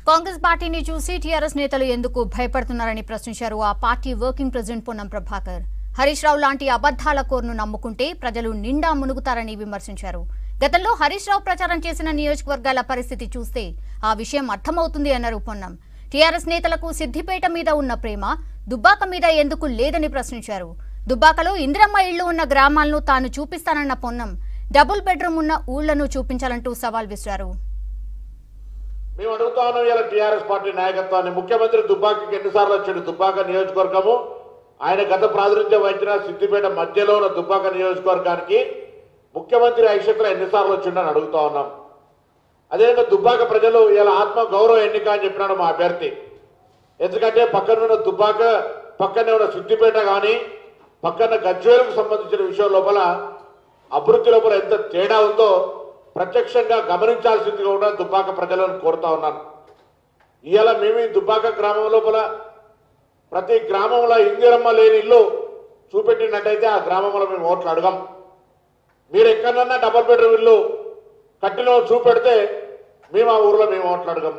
కాంగ్రెస్ పార్టీని చూసి టీఆర్ఎస్ నేతలు ఎందుకు భయపడుతున్నారని ప్రశ్నించారు ఆ party working president Ponnam Prabhakar Harish Rao లాంటి అబద్ధాల కోరును నమ్ముకుంటే ప్రజలు నిండా మునుగుతారని విమర్శించారు గతంలో హరీష్ రావు ప్రచారం చేసిన నియోజకవర్గాల పరిస్థితి చూస్తే ఆ విషయం అర్థమవుతుంది అన్నారు పొన్నం టీఆర్ఎస్ నేతలకు సిద్దిపేట మీద ఉన్న ప్రేమ దుబ్బాక మీద ఎందుకు లేదని ప్రశ్నించారు దుబ్బాకలో ఇందిరమ్మ ఇళ్లు ఉన్న గ్రామాలను తాను చూపిస్తానన్న పొన్నం డబుల్ బెడ్రూమ్ ఉన్న ఊళ్లను చూపించాలంటూ సవాల్ విసిరారు మేము అడుగుతా ఉన్నాం ఇలా టీఆర్ఎస్ పార్టీ నాయకత్వాన్ని ముఖ్యమంత్రి దుబ్బాకకి ఎన్నిసార్లు వచ్చాడు దుబ్బాక నియోజకవర్గము ఆయన గత ప్రాతినిధ్యం వహించిన సిద్దిపేట మధ్యలో ఉన్న దుబ్బాక నియోజకవర్గానికి ముఖ్యమంత్రి ఐక్షత్ర ఎన్నిసార్లు వచ్చిండని అడుగుతా ఉన్నాం అదేవిధంగా దుబ్బాక ప్రజలు ఇలా ఆత్మ గౌరవ ఎన్నిక అని చెప్పినాడు మా అభ్యర్థి ఎందుకంటే పక్కన ఉన్న దుబ్బాక పక్కనే ఉన్న సిద్దిపేట కానీ పక్కన గజ్వేలకు సంబంధించిన విషయం లోపల అభివృద్ధి లోపల ఎంత తేడా ఉందో ప్రత్యక్షంగా గమనించాల్సిందిగా కూడా దుబ్బాక ప్రజలను కోరుతా ఉన్నాను ఇవాళ మేము ఈ దుబ్బాక గ్రామం లోపల ప్రతి గ్రామంలో ఇందిరమ్మ లేని ఇల్లు చూపెట్టినట్టయితే ఆ గ్రామంలో మేము ఓట్లు అడగం మీరు ఎక్కడన్నా డబల్ బెడ్రూమ్ ఇల్లు కట్టిన చూపెడితే మేము ఆ ఊర్లో మేము ఓట్లు అడగం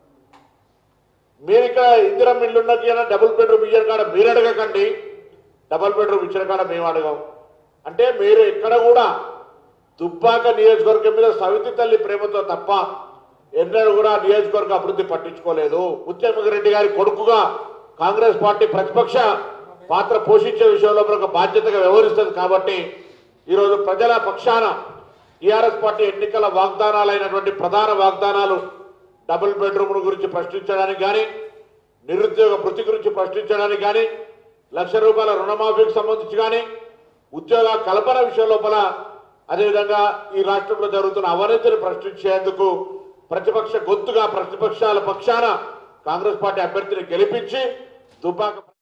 మీరు ఇక్కడ ఇందిరమ్మ ఇల్లు ఉన్నకి డబుల్ బెడ్రూమ్ ఇయ్యరు కాడ మీరు అడగకండి డబుల్ బెడ్రూమ్ ఇచ్చిన కాడ మేము అడగం అంటే మీరు ఎక్కడ కూడా దుబ్బాక నియోజకవర్గం మీద సవితి తల్లి ప్రేమతో తప్ప ఎన్నడూ కూడా నియోజకవర్గ అభివృద్ధి పట్టించుకోలేదు ముత్యమ్మరెడ్డి గారి కొడుకుగా కాంగ్రెస్ పార్టీ ప్రతిపక్ష పాత్ర పోషించే విషయంలో ఒక బాధ్యతగా వ్యవహరిస్తుంది కాబట్టి ఈరోజు ప్రజల పక్షాన టీఆర్ఎస్ పార్టీ ఎన్నికల వాగ్దానాలైనటువంటి ప్రధాన వాగ్దానాలు డబుల్ బెడ్రూమ్ గురించి ప్రశ్నించడానికి కానీ నిరుద్యోగ భృతి గురించి ప్రశ్నించడానికి కానీ లక్ష రూపాయల రుణమాఫీకి సంబంధించి కానీ ఉద్యోగ కల్పన విషయం లోపల అదేవిధంగా ఈ రాష్ట్రంలో జరుగుతున్న అవినీతిని ప్రశ్నించేందుకు ప్రతిపక్ష గొంతుగా ప్రతిపక్షాల పక్షాన కాంగ్రెస్ పార్టీ అభ్యర్థిని గెలిపించి దుబ్బాక